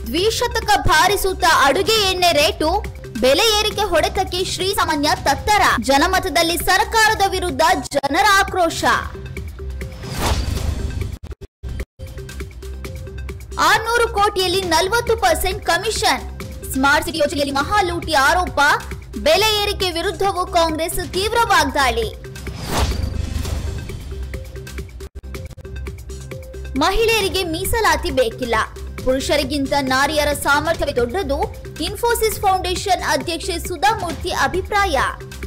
ದ್ವಿಶತಕ ಭಾರಿಸುತ್ತ ಅಡುಗೆ ಎಣ್ಣೆ ರೇಟು ಬೆಲೆ ಏರಿಕೆ ಹೊಡೆತಕ್ಕೆ ಶ್ರೀಸಾಮಾನ್ಯ ತತ್ತರ ಜನಮತದಲ್ಲಿ ಸರ್ಕಾರದ ವಿರುದ್ಧ ಜನರ ಆಕ್ರೋಶ ಆರ್ನೂರು ಕೋಟಿಯಲ್ಲಿ ನಲವತ್ತು ಪರ್ಸೆಂಟ್ ಕಮಿಷನ್ ಸ್ಮಾರ್ಟ್ ಸಿಟಿ ಯೋಜನೆಯಲ್ಲಿ ಮಹಾಲೂಟಿ ಆರೋಪ ಬೆಲೆ ಏರಿಕೆ ವಿರುದ್ಧವೂ ಕಾಂಗ್ರೆಸ್ ತೀವ್ರ ವಾಗ್ದಾಳಿ ಮಹಿಳೆಯರಿಗೆ ಮೀಸಲಾತಿ ಬೇಕಿಲ್ಲ ಪುರುಷರಿಗಿಂತ ನಾರಿಯರ ಸಾಮರ್ಥ್ಯವೇ ದೊಡ್ಡದು ಇನ್ಫೋಸಿಸ್ ಫೌಂಡೇಶನ್ ಅಧ್ಯಕ್ಷೆ ಸುಧಾಮೂರ್ತಿ ಅಭಿಪ್ರಾಯ